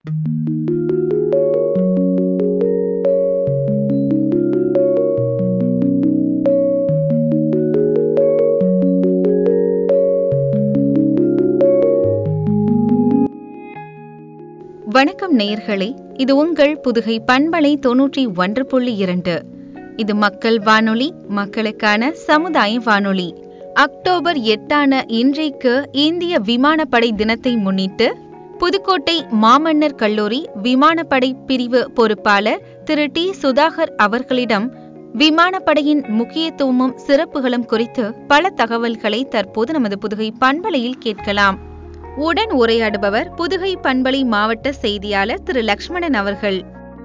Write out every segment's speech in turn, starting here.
வணக்கம் நேயர்களே இது உங்கள் புதுகை பண்பலை தொன்னூற்றி ஒன்று புள்ளி இரண்டு இது மக்கள் வானொலி மக்களுக்கான சமுதாய வானொலி அக்டோபர் எட்டான இன்றைக்கு இந்திய விமானப்படை தினத்தை முன்னிட்டு புதுக்கோட்டை மாமன்னர் கல்லூரி விமானப்படை பிரிவு பொறுப்பாளர் திரு டி சுதாகர் அவர்களிடம் விமானப்படையின் முக்கியத்துவமும் சிறப்புகளும் குறித்து பல தகவல்களை தற்போது நமது புதுகை பண்பலையில் கேட்கலாம் உடன் உரையாடுபவர் புதுகை பண்பலை மாவட்ட செய்தியாளர் திரு லக்ஷ்மணன் அவர்கள்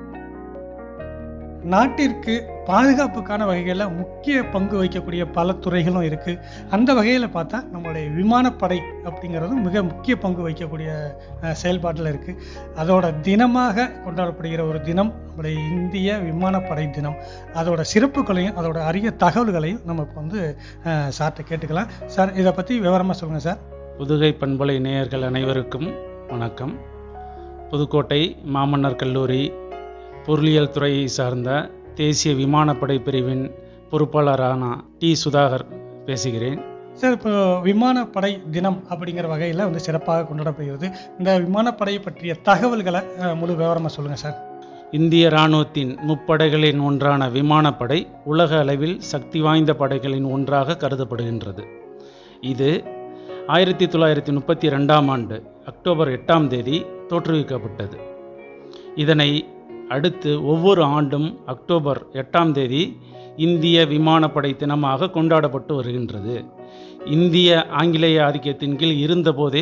நாட்டிற்கு பாதுகாப்புக்கான வகைகளில் முக்கிய பங்கு வகிக்கக்கூடிய பல துறைகளும் இருக்கு அந்த வகையில் பார்த்தா நம்மளுடைய விமானப்படை அப்படிங்கிறது மிக முக்கிய பங்கு வகிக்கக்கூடிய அஹ், செயல்பாட்டில் இருக்கு அதோட தினமாக கொண்டாடப்படுகிற ஒரு தினம் நம்முடைய இந்திய விமானப்படை தினம் அதோட சிறப்புகளையும் அதோட அரிய தகவல்களையும் நம்ம இப்போ வந்து அஹ், சார்கிட்ட கேட்டுக்கலாம் சார் இதை பற்றி விவரமாக சொல்லுங்கள் சார் புதுகை பண்பலை நேயர்கள் அனைவருக்கும் வணக்கம் புதுக்கோட்டை மாமன்னர் கல்லூரி பொருளியல் துறையை சார்ந்த தேசிய விமானப்படை பிரிவின் பொறுப்பாளரான டி சுதாகர் பேசுகிறேன் சார் இப்போ விமானப்படை தினம் அப்படிங்கிற வகையில் வந்து சிறப்பாக கொண்டாடப்படுகிறது இந்த விமானப்படை பற்றிய தகவல்களை அஹ், முழு விவரமாக சொல்லுங்கள் சார் இந்திய இராணுவத்தின் முப்படைகளின் ஒன்றான விமானப்படை உலக அளவில் சக்தி வாய்ந்த படைகளின் ஒன்றாக கருதப்படுகின்றது இது ஆயிரத்தி தொள்ளாயிரத்தி முப்பத்தி ரெண்டாம் ஆண்டு அக்டோபர் எட்டாம் தேதி தோற்றுவிக்கப்பட்டது இதனை அடுத்து ஒவ்வொரு ஆண்டும் அக்டோபர் எட்டாம் தேதி இந்திய விமானப்படை தினமாக கொண்டாடப்பட்டு வருகின்றது இந்திய ஆங்கிலேய ஆதிக்கத்தின் கீழ் இருந்தபோதே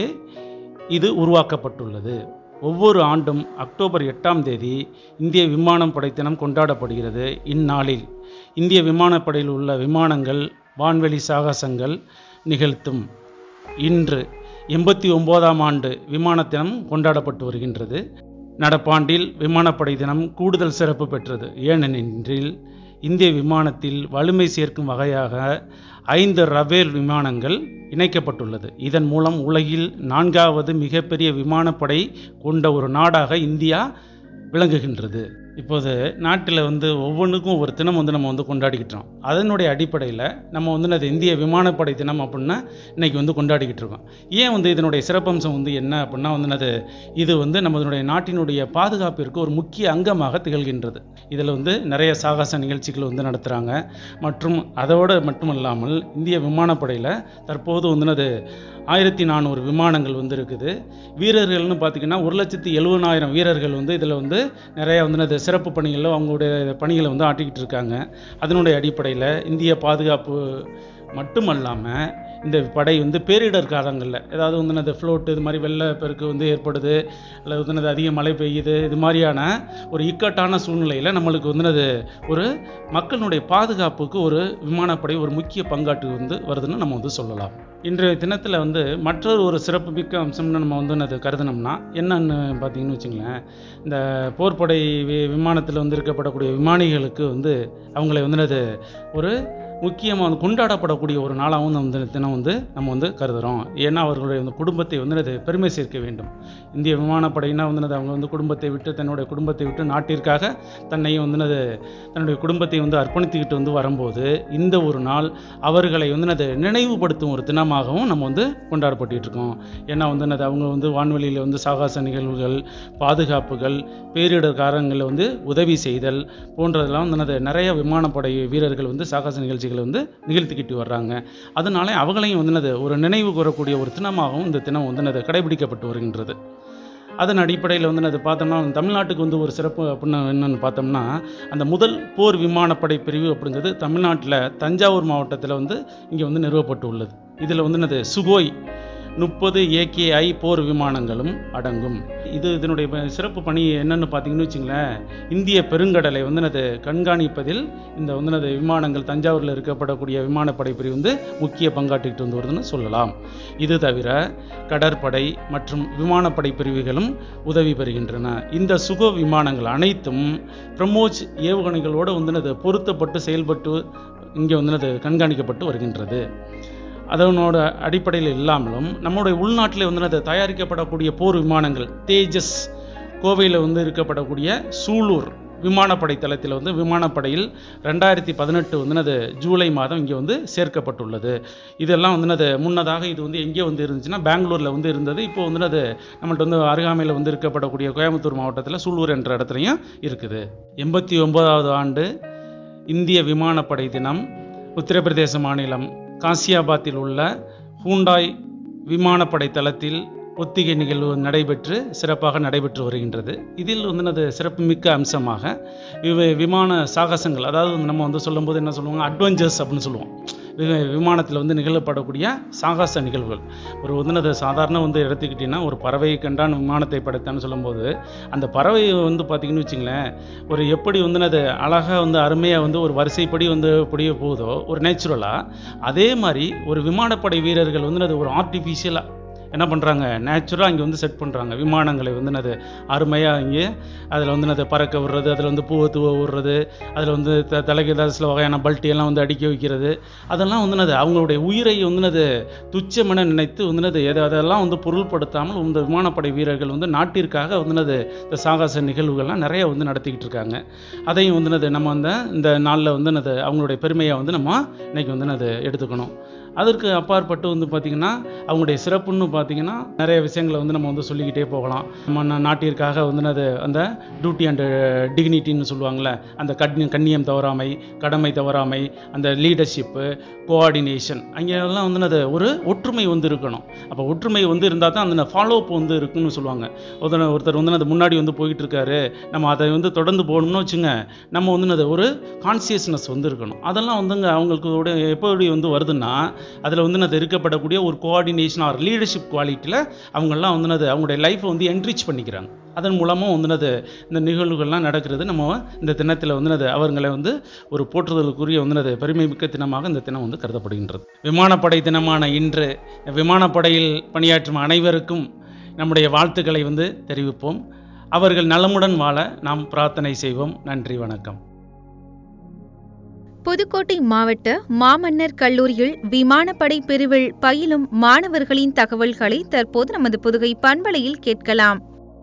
இது உருவாக்கப்பட்டுள்ளது ஒவ்வொரு ஆண்டும் அக்டோபர் எட்டாம் தேதி இந்திய விமானப்படை தினம் கொண்டாடப்படுகிறது இந்நாளில் இந்திய விமானப்படையில் உள்ள விமானங்கள் வான்வெளி சாகசங்கள் நிகழ்த்தும் இன்று எண்பத்தி ஒன்பதாம் ஆண்டு விமான தினம் கொண்டாடப்பட்டு வருகின்றது நடப்பாண்டில் விமானப்படை தினம் கூடுதல் சிறப்பு பெற்றது ஏனெனில் இந்திய விமானத்தில் வலிமை சேர்க்கும் வகையாக ஐந்து ரபேல் விமானங்கள் இணைக்கப்பட்டுள்ளது இதன் மூலம் உலகில் நான்காவது மிகப்பெரிய விமானப்படை கொண்ட ஒரு நாடாக இந்தியா விளங்குகின்றது இப்போது நாட்டில் வந்து ஒவ்வொன்றுக்கும் ஒரு தினம் வந்து நம்ம வந்து கொண்டாடிக்கிட்டோம் அதனுடைய அடிப்படையில் நம்ம வந்து அது இந்திய விமானப்படை தினம் அப்படின்னா இன்னைக்கு வந்து கொண்டாடிக்கிட்டு இருக்கோம் ஏன் வந்து இதனுடைய சிறப்பம்சம் வந்து என்ன அப்படின்னா வந்து அது இது வந்து நம்மளுடைய நாட்டினுடைய பாதுகாப்பிற்கு ஒரு முக்கிய அங்கமாக திகழ்கின்றது இதில் வந்து நிறைய சாகச நிகழ்ச்சிகள் வந்து நடத்துகிறாங்க மற்றும் அதோடு மட்டுமல்லாமல் இந்திய விமானப்படையில் தற்போது வந்து அது ஆயிரத்தி நானூறு விமானங்கள் வந்து இருக்குது வீரர்கள்னு பார்த்திங்கன்னா ஒரு லட்சத்தி எழுபதாயிரம் வீரர்கள் வந்து இதில் வந்து நிறைய வந்து அது சிறப்பு பணிகளில் அவங்களுடைய பணிகளை வந்து ஆட்டிக்கிட்டு இருக்காங்க அதனுடைய அடிப்படையில் இந்திய பாதுகாப்பு மட்டுமல்லாமல் இந்த படை வந்து பேரிடர் காலங்களில் ஏதாவது வந்து அந்த ஃப்ளோட்டு இது மாதிரி வெள்ளப்பெருக்கு வந்து ஏற்படுது அல்லது வந்து அது அதிக மழை பெய்யுது இது மாதிரியான ஒரு இக்கட்டான சூழ்நிலையில் நம்மளுக்கு வந்து அது ஒரு மக்களுடைய பாதுகாப்புக்கு ஒரு விமானப்படை ஒரு முக்கிய பங்காற்று வந்து வருதுன்னு நம்ம வந்து சொல்லலாம் இன்றைய தினத்தில் வந்து மற்றொரு ஒரு சிறப்பு மிக்க அம்சம்னு நம்ம வந்து அது கருதினோம்னா என்னன்னு பார்த்தீங்கன்னு வச்சுங்களேன் இந்த போர்ப்படை வி- விமானத்தில் வந்து இருக்கப்படக்கூடிய விமானிகளுக்கு வந்து அவங்களை வந்து அது ஒரு முக்கியமாக வந்து கொண்டாடப்படக்கூடிய ஒரு நாளாகவும் வந்து இந்த தினம் வந்து நம்ம வந்து கருதுகிறோம் ஏன்னா அவர்களுடைய வந்து குடும்பத்தை வந்து அது பெருமை சேர்க்க வேண்டும் இந்திய விமானப்படையினா வந்து அது அவங்க வந்து குடும்பத்தை விட்டு தன்னுடைய குடும்பத்தை விட்டு நாட்டிற்காக தன்னையும் வந்து அது தன்னுடைய குடும்பத்தை வந்து அர்ப்பணித்துக்கிட்டு வந்து வரும்போது இந்த ஒரு நாள் அவர்களை வந்து அது நினைவுபடுத்தும் ஒரு தினமாகவும் நம்ம வந்து கொண்டாடப்பட்டுட்டு இருக்கோம் ஏன்னா வந்து அது அவங்க வந்து வான்வெளியில் வந்து சாகச நிகழ்வுகள் பாதுகாப்புகள் பேரிடர் காலங்களில் வந்து உதவி செய்தல் போன்றதெல்லாம் வந்து அது நிறைய விமானப்படை வீரர்கள் வந்து சாகச நிகழ்ச்சிகளை வந்து நிகழ்த்திக்கிட்டு வர்றாங்க அதனால அவங்களையும் வந்து அது ஒரு நினைவு கூறக்கூடிய ஒரு தினமாகவும் இந்த தினம் வந்து அது கடைபிடிக்கப்பட்டு வருகின்றது அதன் அடிப்படையில் வந்து அது பார்த்தோம்னா தமிழ்நாட்டுக்கு வந்து ஒரு சிறப்பு அப்படின்னு என்னன்னு பார்த்தோம்னா அந்த முதல் போர் விமானப்படை பிரிவு அப்படிங்கிறது தமிழ்நாட்டில் தஞ்சாவூர் மாவட்டத்தில் வந்து இங்கே வந்து நிறுவப்பட்டு உள்ளது இதில் வந்து என்னது சுகோய் முப்பது ஏகேஐ போர் விமானங்களும் அடங்கும் இது இதனுடைய ப- சிறப்பு பணி என்னன்னு பார்த்தீங்கன்னு வச்சுங்களேன் இந்திய பெருங்கடலை வந்து அது கண்காணிப்பதில் இந்த வந்து அது விமானங்கள் தஞ்சாவூரில் இருக்கப்படக்கூடிய விமானப்படை பிரிவு வந்து முக்கிய பங்காற்றிட்டு வந்து வருதுன்னு சொல்லலாம் இது தவிர கடற்படை மற்றும் விமானப்படை பிரிவுகளும் உதவி பெறுகின்றன இந்த சுக விமானங்கள் அனைத்தும் பிரமோஜ் ஏவுகணைகளோடு வந்து அது பொருத்தப்பட்டு செயல்பட்டு இங்கே வந்து அது கண்காணிக்கப்பட்டு வருகின்றது அதனோட அடிப்படையில் இல்லாமலும் நம்முடைய உள்நாட்டில் வந்து அது தயாரிக்கப்படக்கூடிய போர் விமானங்கள் தேஜஸ் கோவையில் வந்து இருக்கப்படக்கூடிய சூலூர் விமானப்படை தளத்தில் வந்து விமானப்படையில் ரெண்டாயிரத்தி பதினெட்டு வந்து அது ஜூலை மாதம் இங்கே வந்து சேர்க்கப்பட்டுள்ளது இதெல்லாம் வந்து அது முன்னதாக இது வந்து எங்கே வந்து இருந்துச்சுன்னா பெங்களூரில் வந்து இருந்தது இப்போ வந்து அது நம்மள்ட்ட வந்து அருகாமையில் வந்து இருக்கப்படக்கூடிய கோயம்புத்தூர் மாவட்டத்தில் சூலூர் என்ற இடத்துலையும் இருக்குது எண்பத்தி ஒன்பதாவது ஆண்டு இந்திய விமானப்படை தினம் உத்தரப்பிரதேச மாநிலம் காசியாபாத்தில் உள்ள ஹூண்டாய் விமானப்படை தளத்தில் ஒத்திகை நிகழ்வு நடைபெற்று சிறப்பாக நடைபெற்று வருகின்றது இதில் வந்து அது சிறப்புமிக்க அம்சமாக வி- விமான சாகசங்கள் அதாவது வந்து நம்ம வந்து சொல்லும்போது என்ன சொல்லுவாங்க அட்வென்ச்சர்ஸ் அப்படின்னு சொல்லுவோம் வி- விமானத்தில் வந்து நிகழப்படக்கூடிய சாகச நிகழ்வுகள் ஒரு வந்து அது சாதாரண வந்து எடுத்துக்கிட்டிங்கன்னா ஒரு பறவையை கண்டான் விமானத்தை படைத்தான்னு சொல்லும்போது அந்த பறவை வந்து பார்த்திங்கன்னு வச்சுங்களேன் ஒரு எப்படி வந்து அது அழகாக வந்து அருமையாக வந்து ஒரு வரிசைப்படி வந்து இப்படியே போகுதோ ஒரு நேச்சுரலாக அதே மாதிரி ஒரு விமானப்படை வீரர்கள் வந்து அது ஒரு ஆர்டிஃபிஷியலாக என்ன பண்ணுறாங்க நேச்சுரலாக இங்கே வந்து செட் பண்ணுறாங்க விமானங்களை வந்து அது அருமையாக இங்கே அதில் வந்து அது பறக்க விடுறது அதில் வந்து பூவை தூவ விடுறது அதில் வந்து த தலைக்கு ஏதாவது சில வகையான பல்ட்டி எல்லாம் வந்து அடிக்க வைக்கிறது அதெல்லாம் வந்து அது அவங்களுடைய உயிரை வந்து அது துச்சமென நினைத்து வந்து அது எதை அதெல்லாம் வந்து பொருள்படுத்தாமல் இந்த விமானப்படை வீரர்கள் வந்து நாட்டிற்காக வந்து அது இந்த சாகச நிகழ்வுகள்லாம் நிறைய வந்து நடத்திக்கிட்டு இருக்காங்க அதையும் வந்து அது நம்ம அந்த இந்த நாளில் வந்து அது அவங்களுடைய பெருமையை வந்து நம்ம இன்னைக்கு வந்து அது எடுத்துக்கணும் அதற்கு அப்பாற்பட்டு வந்து பார்த்திங்கன்னா அவங்களுடைய சிறப்புன்னு பார்த்தீங்கன்னா நிறைய விஷயங்களை வந்து நம்ம வந்து சொல்லிக்கிட்டே போகலாம் நம்ம நா- நாட்டிற்காக வந்து அது அந்த டியூட்டி அண்ட் டிக்னிட்டின்னு சொல்லுவாங்கள்ல அந்த கண்ணியம் கண்ணியம் தவறாமை கடமை தவறாமை அந்த லீடர்ஷிப்பு கோஆர்டினேஷன் அங்கெல்லாம் வந்து அது ஒரு ஒற்றுமை வந்து இருக்கணும் அப்போ ஒற்றுமை வந்து இருந்தால் தான் அந்த ஃபாலோ அப் வந்து இருக்குன்னு சொல்லுவாங்க ஒருத்தர் ஒருத்தர் வந்து அது முன்னாடி வந்து போயிட்டு இருக்காரு நம்ம அதை வந்து தொடர்ந்து போகணும்னு வச்சுங்க நம்ம வந்து அது ஒரு கான்சியஸ்னஸ் வந்து இருக்கணும் அதெல்லாம் வந்துங்க அவங்களுக்கு ஒரு எப்படி வந்து வருதுன்னா அதில் வந்து அது இருக்கப்படக்கூடிய ஒரு கோஆர்டினேஷன் ஆர் லீடர்ஷிப் குவாலிட்டியில் அவங்கெல்லாம் வந்து அது அவங்களுடைய லைஃப்பை வந்து என்ரிச் பண்ணிக்கிறாங்க அதன் மூலமாக வந்து அது இந்த நிகழ்வுகள்லாம் நடக்கிறது நம்ம இந்த தினத்தில் வந்து அது அவர்களை வந்து ஒரு போற்றுதலுக்குரிய வந்து அது பெருமை மிக்க தினமாக இந்த தினம் வந்து கருதப்படுகின்றது விமானப்படை தினமான இன்று விமானப்படையில் பணியாற்றும் அனைவருக்கும் நம்முடைய வாழ்த்துக்களை வந்து தெரிவிப்போம் அவர்கள் நலமுடன் வாழ நாம் பிரார்த்தனை செய்வோம் நன்றி வணக்கம் புதுக்கோட்டை மாவட்ட மாமன்னர் கல்லூரியில் விமானப்படை பிரிவில் பயிலும் மாணவர்களின் தகவல்களை தற்போது நமது புதுகை பண்பலையில் கேட்கலாம்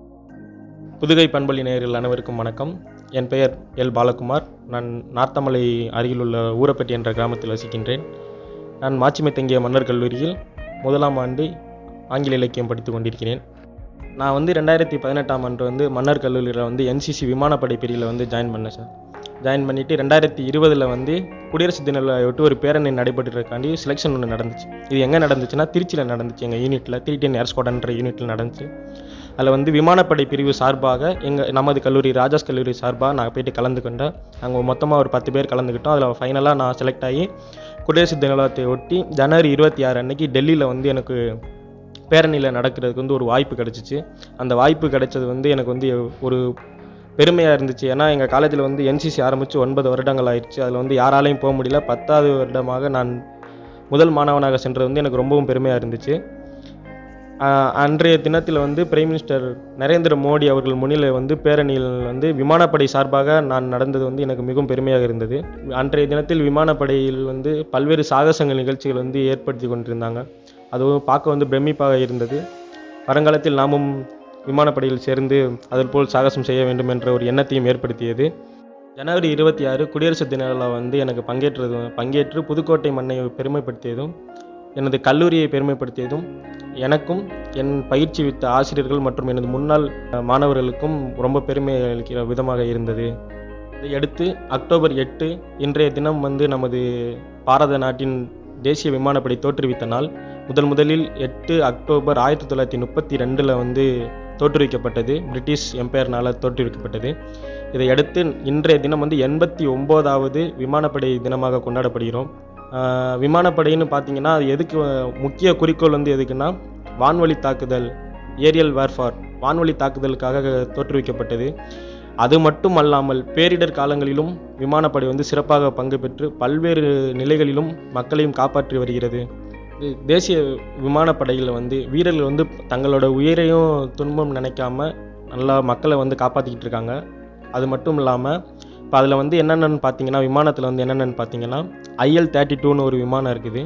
புதுகை பண்பலி நேயர்கள் அனைவருக்கும் வணக்கம் என் பெயர் எல் பாலகுமார் நான் நார்த்தமலை அருகிலுள்ள ஊரப்பட்டி என்ற கிராமத்தில் வசிக்கின்றேன் நான் மாட்சிமை தங்கிய மன்னர் கல்லூரியில் முதலாம் ஆண்டு ஆங்கில இலக்கியம் படித்து கொண்டிருக்கிறேன் நான் வந்து ரெண்டாயிரத்தி பதினெட்டாம் ஆண்டு வந்து மன்னர் கல்லூரியில் வந்து என்சிசி விமானப்படை பிரிவில் வந்து ஜாயின் பண்ணேன் சார் ஜாயின் பண்ணிவிட்டு ரெண்டாயிரத்தி இருபதில் வந்து குடியரசு தினத்தையொட்டி ஒரு பேரணி நடைபெற்றதுக்காண்டி செலெக்ஷன் ஒன்று நடந்துச்சு இது எங்கே நடந்துச்சுன்னா திருச்சியில் நடந்துச்சு எங்கள் யூனிட்டில் த்ரீ டென் ஏர்ஸ்கோடன்ற யூனிட்டில் நடந்துச்சு அதில் வந்து விமானப்படை பிரிவு சார்பாக எங்கள் நமது கல்லூரி ராஜாஸ் கல்லூரி சார்பாக நான் போயிட்டு கலந்துக்கிட்டேன் அங்கே மொத்தமாக ஒரு பத்து பேர் கலந்துக்கிட்டோம் அதில் ஃபைனலாக நான் செலக்ட் ஆகி குடியரசு தினத்தை ஒட்டி ஜனவரி இருபத்தி ஆறு அன்னைக்கு டெல்லியில் வந்து எனக்கு பேரணியில் நடக்கிறதுக்கு வந்து ஒரு வாய்ப்பு கிடச்சிச்சு அந்த வாய்ப்பு கிடைச்சது வந்து எனக்கு வந்து ஒரு பெருமையாக இருந்துச்சு ஏன்னா எங்கள் காலேஜில் வந்து என்சிசி ஆரம்பித்து ஒன்பது வருடங்கள் ஆயிடுச்சு அதில் வந்து யாராலையும் போக முடியல பத்தாவது வருடமாக நான் முதல் மாணவனாக சென்றது வந்து எனக்கு ரொம்பவும் பெருமையாக இருந்துச்சு ஆஹ் அன்றைய தினத்தில் வந்து பிரைம் மினிஸ்டர் நரேந்திர மோடி அவர்கள் முன்னிலை வந்து பேரணியில் வந்து விமானப்படை சார்பாக நான் நடந்தது வந்து எனக்கு மிகவும் பெருமையாக இருந்தது அன்றைய தினத்தில் விமானப்படையில் வந்து பல்வேறு சாகசங்கள் நிகழ்ச்சிகள் வந்து ஏற்படுத்தி கொண்டிருந்தாங்க அதுவும் பார்க்க வந்து பிரமிப்பாக இருந்தது வருங்காலத்தில் நாமும் விமானப்படையில் சேர்ந்து அதற்போல் சாகசம் செய்ய வேண்டும் என்ற ஒரு எண்ணத்தையும் ஏற்படுத்தியது ஜனவரி இருபத்தி ஆறு குடியரசு தின விழா வந்து எனக்கு பங்கேற்றது பங்கேற்று புதுக்கோட்டை மண்ணை பெருமைப்படுத்தியதும் எனது கல்லூரியை பெருமைப்படுத்தியதும் எனக்கும் என் பயிற்சி வித்த ஆசிரியர்கள் மற்றும் எனது முன்னாள் அஹ், மாணவர்களுக்கும் ரொம்ப பெருமை அளிக்கிற விதமாக இருந்தது இதையடுத்து அக்டோபர் எட்டு இன்றைய தினம் வந்து நமது பாரத நாட்டின் தேசிய விமானப்படை தோற்றுவித்த நாள் முதல் முதலில் எட்டு அக்டோபர் ஆயிரத்தி தொள்ளாயிரத்தி முப்பத்தி ரெண்டில் வந்து தோற்றுவிக்கப்பட்டது பிரிட்டிஷ் எம்பையர்னால் தோற்றுவிக்கப்பட்டது இதையடுத்து இன்றைய தினம் வந்து எண்பத்தி ஒம்போதாவது விமானப்படை தினமாக கொண்டாடப்படுகிறோம் ஆஹ் விமானப்படைன்னு பார்த்தீங்கன்னா அது எதுக்கு அஹ், முக்கிய குறிக்கோள் வந்து எதுக்குன்னா வான்வழி தாக்குதல் ஏரியல் வேர்ஃபார் வான்வழி தாக்குதலுக்காக தோற்றுவிக்கப்பட்டது அது மட்டும் அல்லாமல் பேரிடர் காலங்களிலும் விமானப்படை வந்து சிறப்பாக பங்கு பெற்று பல்வேறு நிலைகளிலும் மக்களையும் காப்பாற்றி வருகிறது இது தேசிய விமானப்படையில் வந்து வீரர்கள் வந்து தங்களோட உயிரையும் துன்பம் நினைக்காம நல்லா மக்களை வந்து காப்பாற்றிக்கிட்டு இருக்காங்க அது மட்டும் இல்லாமல் இப்போ அதில் வந்து என்னென்னு பார்த்தீங்கன்னா விமானத்தில் வந்து என்னென்னு பார்த்தீங்கன்னா ஐஎல் தேர்ட்டி டூன்னு ஒரு விமானம் இருக்குது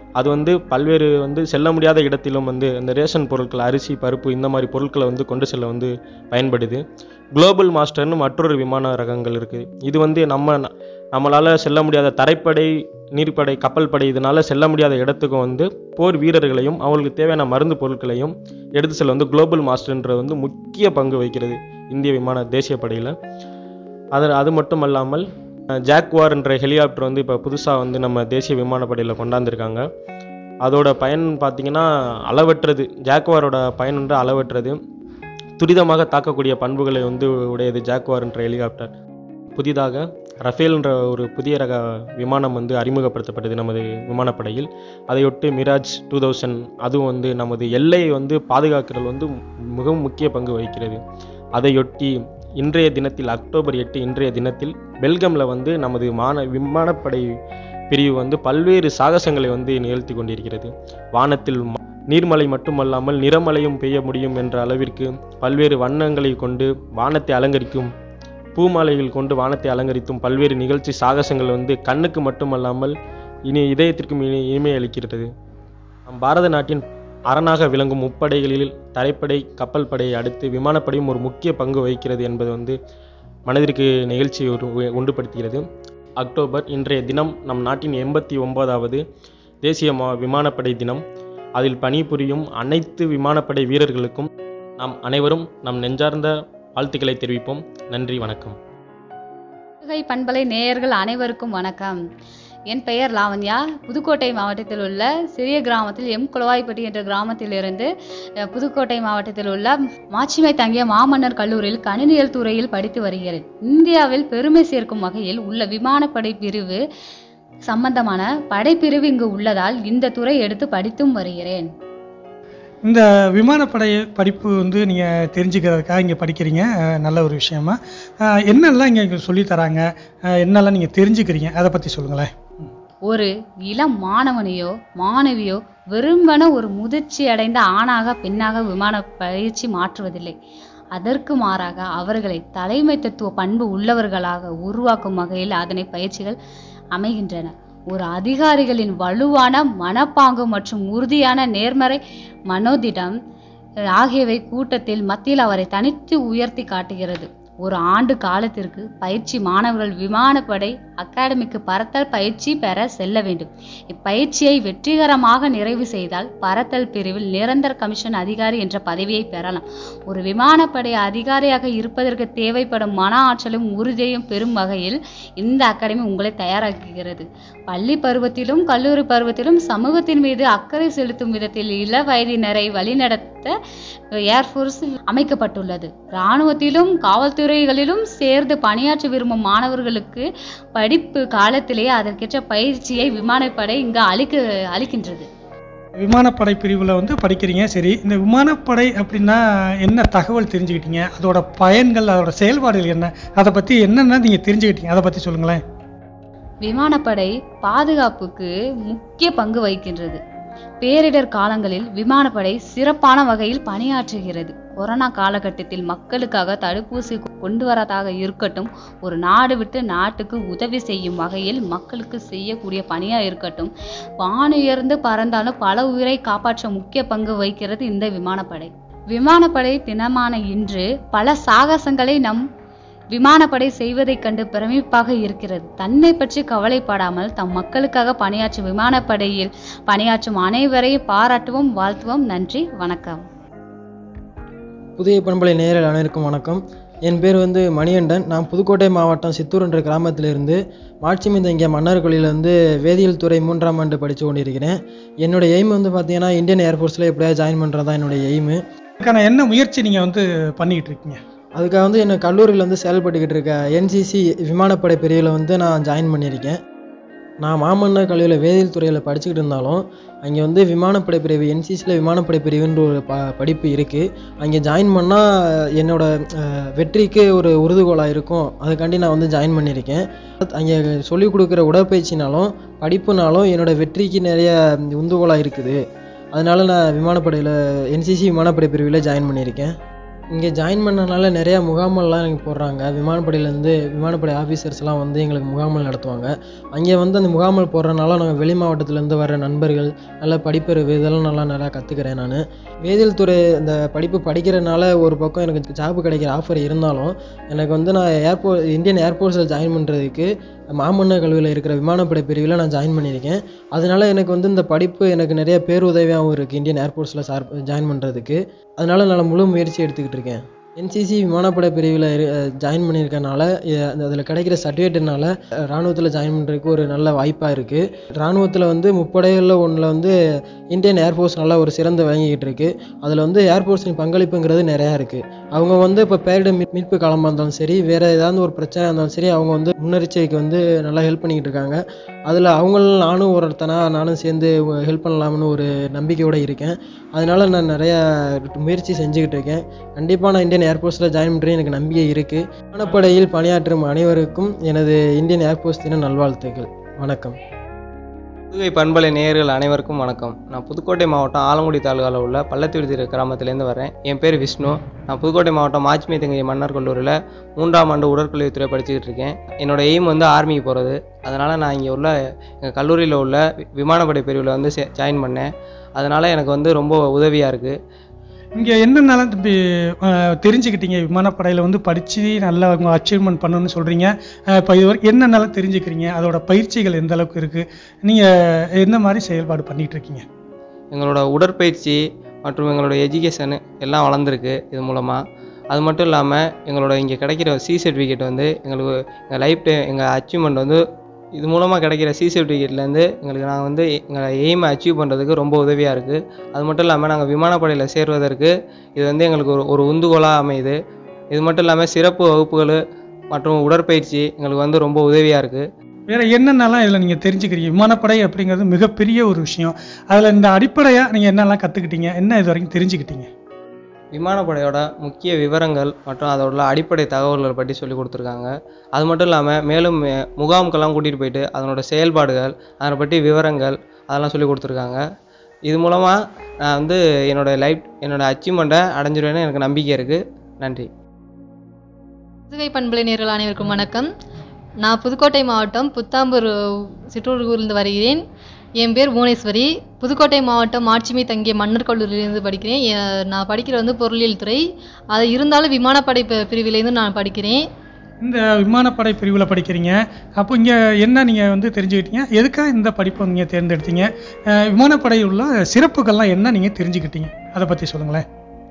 அது வந்து பல்வேறு வந்து செல்ல முடியாத இடத்திலும் வந்து இந்த ரேஷன் பொருட்கள் அரிசி பருப்பு இந்த மாதிரி பொருட்களை வந்து கொண்டு செல்ல வந்து பயன்படுது குளோபல் மாஸ்டர்னு மற்றொரு விமான ரகங்கள் இருக்குது இது வந்து நம்ம நம்மளால் செல்ல முடியாத தரைப்படை நீர்ப்படை கப்பல் படை இதனால் செல்ல முடியாத இடத்துக்கும் வந்து போர் வீரர்களையும் அவங்களுக்கு தேவையான மருந்து பொருட்களையும் எடுத்து செல்ல வந்து குளோபல் மாஸ்டர்ன்றது வந்து முக்கிய பங்கு வகிக்கிறது இந்திய விமான தேசிய படையில் அது அது மட்டும் அல்லாமல் ஜாக்வார் என்ற ஹெலிகாப்டர் வந்து இப்போ புதுசாக வந்து நம்ம தேசிய விமானப்படையில் கொண்டாந்துருக்காங்க அதோட பயன் பார்த்திங்கன்னா அளவற்றது ஜாக்வாரோட பயன் வந்து அளவற்றது துரிதமாக தாக்கக்கூடிய பண்புகளை வந்து உடையது ஜாக்வார் என்ற ஹெலிகாப்டர் புதிதாக ரஃபேல் என்ற ஒரு புதிய ரக விமானம் வந்து அறிமுகப்படுத்தப்பட்டது நமது விமானப்படையில் அதையொட்டு மிராஜ் டூ தௌசண்ட் அதுவும் வந்து நமது எல்லையை வந்து பாதுகாக்கிறது வந்து மிகவும் முக்கிய பங்கு வகிக்கிறது அதையொட்டி இன்றைய தினத்தில் அக்டோபர் எட்டு இன்றைய தினத்தில் பெல்கமில் வந்து நமது மான விமானப்படை பிரிவு வந்து பல்வேறு சாகசங்களை வந்து நிகழ்த்தி கொண்டிருக்கிறது வானத்தில் நீர்மலை மட்டுமல்லாமல் நிறமலையும் பெய்ய முடியும் என்ற அளவிற்கு பல்வேறு வண்ணங்களை கொண்டு வானத்தை அலங்கரிக்கும் பூமாலைகள் கொண்டு வானத்தை அலங்கரித்தும் பல்வேறு நிகழ்ச்சி சாகசங்கள் வந்து கண்ணுக்கு மட்டுமல்லாமல் இனி இதயத்திற்கும் இனி இனிமை அளிக்கிறது நம் பாரத நாட்டின் அரணாக விளங்கும் முப்படைகளில் தரைப்படை கப்பல் படையை அடுத்து விமானப்படையும் ஒரு முக்கிய பங்கு வகிக்கிறது என்பது வந்து மனதிற்கு நிகழ்ச்சி ஒரு உண்டுபடுத்துகிறது அக்டோபர் இன்றைய தினம் நம் நாட்டின் எண்பத்தி ஒன்பதாவது தேசிய மா விமானப்படை தினம் அதில் பணிபுரியும் அனைத்து விமானப்படை வீரர்களுக்கும் நாம் அனைவரும் நம் நெஞ்சார்ந்த வாழ்த்துக்களை தெரிவிப்போம் நன்றி வணக்கம் புதுகை பண்பலை நேயர்கள் அனைவருக்கும் வணக்கம் என் பெயர் லாவண்யா புதுக்கோட்டை மாவட்டத்தில் உள்ள சிறிய கிராமத்தில் எம் குளவாய்ப்பட்டி என்ற கிராமத்திலிருந்து புதுக்கோட்டை மாவட்டத்தில் உள்ள மாட்சிமை தங்கிய மாமன்னர் கல்லூரியில் கணினியல் துறையில் படித்து வருகிறேன் இந்தியாவில் பெருமை சேர்க்கும் வகையில் உள்ள விமானப்படை பிரிவு சம்பந்தமான படைப்பிரிவு இங்கு உள்ளதால் இந்த துறை எடுத்து படித்தும் வருகிறேன் இந்த விமானப்படை படிப்பு வந்து நீங்கள் தெரிஞ்சுக்கிறதுக்காக இங்கே படிக்கிறீங்க நல்ல ஒரு விஷயமா என்னெல்லாம் இங்கே சொல்லித்தராங்க என்னெல்லாம் நீங்கள் தெரிஞ்சுக்கிறீங்க அதை பற்றி சொல்லுங்களேன் ஒரு இளம் மாணவனையோ மாணவியோ வெறுமன ஒரு முதிர்ச்சி அடைந்த ஆணாக பெண்ணாக விமான பயிற்சி மாற்றுவதில்லை அதற்கு மாறாக அவர்களை தலைமைத்துவ பண்பு உள்ளவர்களாக உருவாக்கும் வகையில் அதனை பயிற்சிகள் அமைகின்றன ஒரு அதிகாரிகளின் வலுவான மனப்பாங்கு மற்றும் உறுதியான நேர்மறை மனோதிடம் ஆகியவை கூட்டத்தில் மத்தியில் அவரை தனித்து உயர்த்தி காட்டுகிறது ஒரு ஆண்டு காலத்திற்கு பயிற்சி மாணவர்கள் விமானப்படை அகாடமிக்கு பறத்தல் பயிற்சி பெற செல்ல வேண்டும் இப்பயிற்சியை வெற்றிகரமாக நிறைவு செய்தால் பறத்தல் பிரிவில் நிரந்தர கமிஷன் அதிகாரி என்ற பதவியை பெறலாம் ஒரு விமானப்படை அதிகாரியாக இருப்பதற்கு தேவைப்படும் மன ஆற்றலும் உறுதியையும் பெறும் வகையில் இந்த அகாடமி உங்களை தயாராக்குகிறது பள்ளி பருவத்திலும் கல்லூரி பருவத்திலும் சமூகத்தின் மீது அக்கறை செலுத்தும் விதத்தில் இள வயதினரை வழிநடத்த ஏர்ஃபோர்ஸ் அமைக்கப்பட்டுள்ளது இராணுவத்திலும் காவல்துறைகளிலும் சேர்ந்து பணியாற்ற விரும்பும் மாணவர்களுக்கு படிப்பு காலத்திலேயே அதற்கேற்ற பயிற்சியை விமானப்படை இங்கு அளிக்க அளிக்கின்றது விமானப்படை பிரிவில் வந்து படிக்கிறீங்க சரி இந்த விமானப்படை அப்படின்னா என்ன தகவல் தெரிஞ்சுக்கிட்டீங்க அதோட பயன்கள் அதோட செயல்பாடுகள் என்ன அதை பற்றி என்னென்ன நீங்கள் தெரிஞ்சுக்கிட்டீங்க அதை பற்றி சொல்லுங்களேன் விமானப்படை பாதுகாப்புக்கு முக்கிய பங்கு வகிக்கின்றது பேரிடர் காலங்களில் விமானப்படை சிறப்பான வகையில் பணியாற்றுகிறது கொரோனா காலகட்டத்தில் மக்களுக்காக தடுப்பூசி கொண்டு வரதாக இருக்கட்டும் ஒரு நாடு விட்டு நாட்டுக்கு உதவி செய்யும் வகையில் மக்களுக்கு செய்யக்கூடிய பணியா இருக்கட்டும் வானுயர்ந்து பறந்தாலும் பல உயிரை காப்பாற்ற முக்கிய பங்கு வகிக்கிறது இந்த விமானப்படை விமானப்படை தினமான இன்று பல சாகசங்களை நம் விமானப்படை செய்வதைக் கண்டு பிரமிப்பாக இருக்கிறது தன்னை பற்றி கவலைப்படாமல் தம் மக்களுக்காக பணியாற்றும் விமானப்படையில் பணியாற்றும் அனைவரையும் பாராட்டுவோம் வாழ்த்துவோம் நன்றி வணக்கம் புதிய பண்பலை நேரில் அனைவருக்கும் வணக்கம் என் பேர் வந்து மணிகண்டன் நான் புதுக்கோட்டை மாவட்டம் சித்தூர் என்ற கிராமத்திலிருந்து மாட்சிமை தங்கிய மன்னர் கோயிலில் வந்து வேதியியல் துறை மூன்றாம் ஆண்டு படித்து கொண்டிருக்கிறேன் என்னோட எய்ம் வந்து பார்த்தீங்கன்னா இந்தியன் ஏர்ஃபோர்ஸில் எப்படியாவது ஜாயின் பண்ணுறது தான் என்னுடைய எய்மு அதுக்கான என்ன முயற்சி நீங்கள் வந்து பண்ணிக்கிட்டு இருக்கீங்க அதுக்காக வந்து என்ன கல்லூரியில் வந்து செயல்பட்டுக்கிட்டு இருக்க என்சிசி விமானப்படை பிரிவில் வந்து நான் ஜாயின் பண்ணியிருக்கேன் நான் மாமன்னர் கல்லூரியில் வேதியியல் துறையில் படிச்சுக்கிட்டு இருந்தாலும் அங்கே வந்து விமானப்படை பிரிவு என்சிசியில் விமானப்படை பிரிவுன்ற ஒரு ப படிப்பு இருக்குது அங்கே ஜாயின் பண்ணால் என்னோட வெற்றிக்கு ஒரு உறுதுகோலாக இருக்கும் அதுக்காண்டி நான் வந்து ஜாயின் பண்ணியிருக்கேன் அங்கே சொல்லிக் கொடுக்குற உடற்பயிற்சினாலும் படிப்புனாலும் என்னோட வெற்றிக்கு நிறைய உந்துகோலாக இருக்குது அதனால நான் விமானப்படையில் என்சிசி விமானப்படை பிரிவில் ஜாயின் பண்ணியிருக்கேன் இங்கே ஜாயின் பண்ணனால நிறையா முகாமெல்லாம் எனக்கு போடுறாங்க விமானப்படையிலேருந்து விமானப்படை ஆஃபீஸர்ஸ்லாம் வந்து எங்களுக்கு முகாமல் நடத்துவாங்க அங்கே வந்து அந்த முகாமல் போடுறனால நாங்கள் வெளி மாவட்டத்துலேருந்து வர நண்பர்கள் நல்ல படிப்பறிவு இதெல்லாம் நல்லா நல்லா கற்றுக்கிறேன் நான் வேதியியல் துறை அந்த படிப்பு படிக்கிறனால ஒரு பக்கம் எனக்கு ஜாப் கிடைக்கிற ஆஃபர் இருந்தாலும் எனக்கு வந்து நான் ஏர்போ இந்தியன் ஏர்போர்ட்ஸில் ஜாயின் பண்ணுறதுக்கு மாமன்னர் கல்லூரியில் இருக்கிற விமானப்படை பிரிவில் நான் ஜாயின் பண்ணியிருக்கேன் அதனால எனக்கு வந்து இந்த படிப்பு எனக்கு நிறைய பேருதவியாகவும் இருக்குது இந்தியன் ஏர்போர்ட்ஸில் சார் ஜாயின் பண்ணுறதுக்கு அதனால நான் முழு முயற்சி எடுத்துக்கிட்டு இருக்கேன் என்சிசி விமானப்படை பிரிவில் ஜாயின் பண்ணியிருக்கனால அதில் கிடைக்கிற சர்டிஃபிகேட்னால இராணுவத்தில் ஜாயின் பண்ணுறதுக்கு ஒரு நல்ல வாய்ப்பாக இருக்குது இராணுவத்தில் வந்து முப்படைகளில் ஒன்றில் வந்து இந்தியன் ஏர்ஃபோர்ஸ் நல்லா ஒரு சிறந்து விளங்கிக்கிட்டு இருக்கு அதில் வந்து ஏர்ஃபோர்ஸின் பங்களிப்புங்கிறது நிறையா இருக்குது அவங்க வந்து இப்போ பேரிட மீட் மீட்பு காலமாக இருந்தாலும் சரி வேறு ஏதாவது ஒரு பிரச்சனை இருந்தாலும் சரி அவங்க வந்து முன்னெச்சரிக்கை வந்து நல்லா ஹெல்ப் பண்ணிக்கிட்டு இருக்காங்க அதில் அவங்களும் நானும் ஒருத்தனா நானும் சேர்ந்து ஹெல்ப் பண்ணலாம்னு ஒரு நம்பிக்கையோடு இருக்கேன் அதனால நான் நிறையா முயற்சி செஞ்சுக்கிட்டு இருக்கேன் கண்டிப்பாக நான் இந்தியன் ஏர்ஃபோர்ஸில் ஜாயின் பண்ணுறேன் எனக்கு நம்பிக்கை இருக்குது விமானப்படையில் பணியாற்றும் அனைவருக்கும் எனது இந்தியன் ஏர்ஃபோர்ஸ் தின நல்வாழ்த்துக்கள் வணக்கம் புதுகை பண்பலை நேயர்கள் அனைவருக்கும் வணக்கம் நான் புதுக்கோட்டை மாவட்டம் ஆலங்குடி தாலுகாவில் உள்ள பள்ளத்துவிடுதிர கிராமத்துலேருந்து வரேன் என் பேர் விஷ்ணு நான் புதுக்கோட்டை மாவட்டம் மாச்சிமை தங்கை மன்னர் கல்லூரியில் மூன்றாம் ஆண்டு உடற்கல்வித்துறை படிச்சுக்கிட்டு இருக்கேன் என்னோட எய்ம் வந்து ஆர்மிக்கு போகிறது அதனால் நான் இங்கே உள்ள எங்கள் கல்லூரியில் உள்ள விமானப்படை பிரிவில் வந்து சே ஜாயின் பண்ணேன் அதனால் எனக்கு வந்து ரொம்ப உதவியாக இருக்குது இங்கே என்னென்னலாம் தம்பி அஹ், தெரிஞ்சுக்கிட்டீங்க விமானப்படையில் வந்து படித்து நல்லா உங்கள் அச்சீவ்மெண்ட் பண்ணணும்னு சொல்கிறீங்க இப்போ இது வரைக்கும் என்னென்னலாம் தெரிஞ்சுக்கிறீங்க அதோட பயிற்சிகள் எந்த அளவுக்கு இருக்குது நீங்கள் எந்த மாதிரி செயல்பாடு பண்ணிகிட்டு இருக்கீங்க எங்களோட உடற்பயிற்சி மற்றும் எங்களோட எஜுகேஷன் எல்லாம் வளர்ந்துருக்கு இது மூலமாக அது மட்டும் இல்லாமல் எங்களோட இங்கே கிடைக்கிற சி சர்டிஃபிகேட் வந்து எங்களுக்கு எங்கள் லைஃப் டைம் எங்கள் அச்சீவ்மெண்ட் வந்து இது மூலமாக கிடைக்கிற சி சர்டிஃபிகேட்லேருந்து எங்களுக்கு நாங்கள் வந்து எங்களை எய்மை அச்சீவ் பண்ணுறதுக்கு ரொம்ப உதவியாக இருக்குது அது மட்டும் இல்லாமல் நாங்கள் விமானப்படையில் சேர்வதற்கு இது வந்து எங்களுக்கு ஒரு ஒரு உந்துகோலாக அமையுது இது மட்டும் இல்லாமல் சிறப்பு வகுப்புகள் மற்றும் உடற்பயிற்சி எங்களுக்கு வந்து ரொம்ப உதவியாக இருக்குது வேற என்னென்னலாம் இதில் நீங்கள் தெரிஞ்சுக்கிறீங்க விமானப்படை அப்படிங்கிறது மிகப்பெரிய ஒரு விஷயம் அதில் இந்த அடிப்படையாக நீங்கள் என்னெல்லாம் கற்றுக்கிட்டீங்க என்ன இது வரைக்கும் தெரிஞ்சுக்கிட்டீங்க விமானப்படையோட முக்கிய விவரங்கள் மற்றும் அதோட அடிப்படை தகவல்கள் பற்றி சொல்லி கொடுத்துருக்காங்க அது மட்டும் இல்லாமல் மேலும் மே- முகாமுக்கெல்லாம் கூட்டிகிட்டு போயிட்டு அதனோட செயல்பாடுகள் அதை பற்றி விவரங்கள் அதெல்லாம் சொல்லி கொடுத்துருக்காங்க இது மூலமாக நான் வந்து என்னோட லைஃப் என்னோட அச்சீவ்மெண்ட்டை அடைஞ்சிருவேன்னு எனக்கு நம்பிக்கை இருக்குது நன்றி புதுகை பண்பலை நேர்கள் அனைவருக்கும் வணக்கம் நான் புதுக்கோட்டை மாவட்டம் புத்தாம்பூர் சிற்றூரிலிருந்து வருகிறேன் என் பேர் புவனேஸ்வரி புதுக்கோட்டை மாவட்டம் மாட்சிமை தங்கிய மன்னர் கல்லூரியிலிருந்து படிக்கிறேன் எ- நான் படிக்கிறது வந்து பொருளியல் துறை அது இருந்தாலும் விமானப்படை பி- பிரிவிலேருந்து நான் படிக்கிறேன் இந்த விமானப்படை பிரிவில் படிக்கிறீங்க அப்போ இங்கே என்ன நீங்கள் வந்து தெரிஞ்சுக்கிட்டீங்க எதுக்காக இந்த படிப்பை நீங்கள் தேர்ந்தெடுத்தீங்க அஹ் விமானப்படையில் உள்ள சிறப்புகள்லாம் என்ன நீங்கள் தெரிஞ்சுக்கிட்டீங்க அதை பற்றி சொல்லுங்களேன்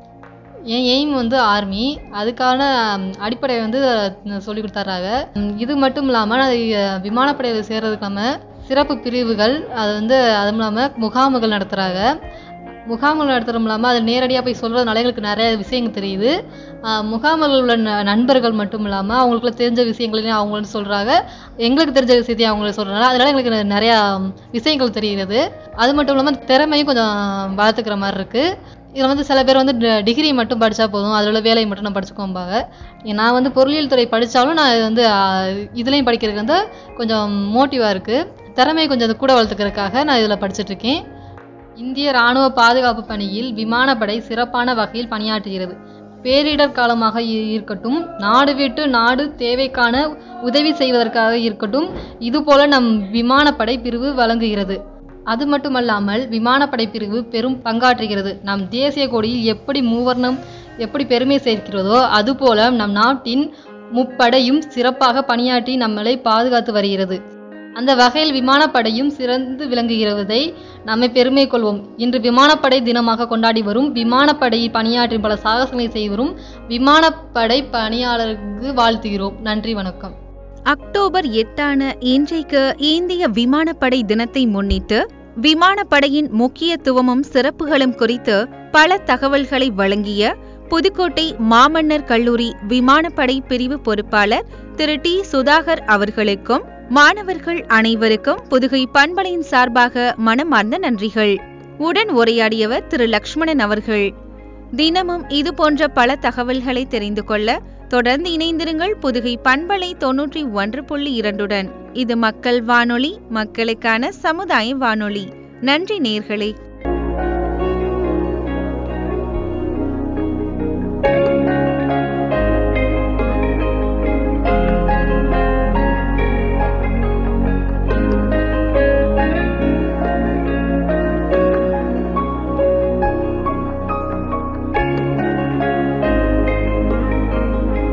என் எய்ம் வந்து ஆர்மி அதுக்கான ம், அடிப்படை வந்து சொல்லி கொடுத்துட்றாங்க ம், இது மட்டும் இல்லாமல் நான் அஹ், விமானப்படையில் சேர்றதுக்கு இல்லாமல் சிறப்பு பிரிவுகள் அது வந்து அதுவும் இல்லாமல் முகாமுகள் நடத்துகிறாங்க முகாம்கள் நடத்துகிறோம் இல்லாமல் அது நேரடியாக போய் சொல்கிறதுனால எங்களுக்கு நிறைய விஷயங்கள் தெரியுது ஆஹ் முகாமில் உள்ள ந- நண்பர்கள் மட்டும் இல்லாமல் அவங்களுக்குள்ள தெரிஞ்ச விஷயங்களையும் அவங்க வந்து சொல்கிறாங்க எங்களுக்கு தெரிஞ்ச விஷயத்தையும் அவங்க சொல்கிறனால அதனால எங்களுக்கு நெ- நிறையா விஷயங்கள் தெரிகிறது அது மட்டும் இல்லாமல் திறமையும் கொஞ்சம் வளர்த்துக்கிற மாதிரி இருக்குது இதில் வந்து சில பேர் வந்து ட- டிகிரி மட்டும் படித்தா போதும் அதில் உள்ள வேலையை மட்டும் நான் படிச்சுக்கோம்பாங்க நான் வந்து பொருளியல் துறை படித்தாலும் நான் இது வந்து ஆஹ், இதுலேயும் படிக்கிறதுக்கு வந்து கொஞ்சம் மோட்டிவாக இருக்குது திறமையை கொஞ்சம் அது கூட வளர்த்துக்கிறதுக்காக நான் இதில் படிச்சிட்ருக்கேன் இந்திய ராணுவ பாதுகாப்பு பணியில் விமானப்படை சிறப்பான வகையில் பணியாற்றுகிறது பேரிடர் காலமாக இ- இருக்கட்டும் நாடு விட்டு நாடு தேவைக்கான உதவி செய்வதற்காக இருக்கட்டும் இதுபோல நம் விமானப்படை பிரிவு வழங்குகிறது அது மட்டுமல்லாமல் விமானப்படை பிரிவு பெரும் பங்காற்றுகிறது நம் தேசிய கொடியில் எப்படி மூவர்ணம் எப்படி பெருமை சேர்க்கிறதோ அதுபோல நம் நாட்டின் முப்படையும் சிறப்பாக பணியாற்றி நம்மளை பாதுகாத்து வருகிறது அந்த வகையில் விமானப்படையும் சிறந்து விளங்குகிறதை நம்மை பெருமை கொள்வோம் இன்று விமானப்படை தினமாக கொண்டாடி வரும் விமானப்படையில் பணியாற்றி பல சாகசங்களை செய்து வரும் விமானப்படை பணியாளருக்கு வாழ்த்துகிறோம் நன்றி வணக்கம் அக்டோபர் எட்டான இன்றைக்கு இந்திய விமானப்படை தினத்தை முன்னிட்டு விமானப்படையின் முக்கியத்துவமும் சிறப்புகளும் குறித்து பல தகவல்களை வழங்கிய புதுக்கோட்டை மாமன்னர் கல்லூரி விமானப்படை பிரிவு பொறுப்பாளர் திரு டி சுதாகர் அவர்களுக்கும் மாணவர்கள் அனைவருக்கும் புதுகை பண்பலையின் சார்பாக மனமார்ந்த நன்றிகள் உடன் உரையாடியவர் திரு லக்ஷ்மணன் அவர்கள் தினமும் இது போன்ற பல தகவல்களை தெரிந்து கொள்ள தொடர்ந்து இணைந்திருங்கள் புதுகை பண்பலை தொன்னூற்றி ஒன்று புள்ளி இரண்டுடன் இது மக்கள் வானொலி மக்களுக்கான சமுதாய வானொலி நன்றி நேர்களே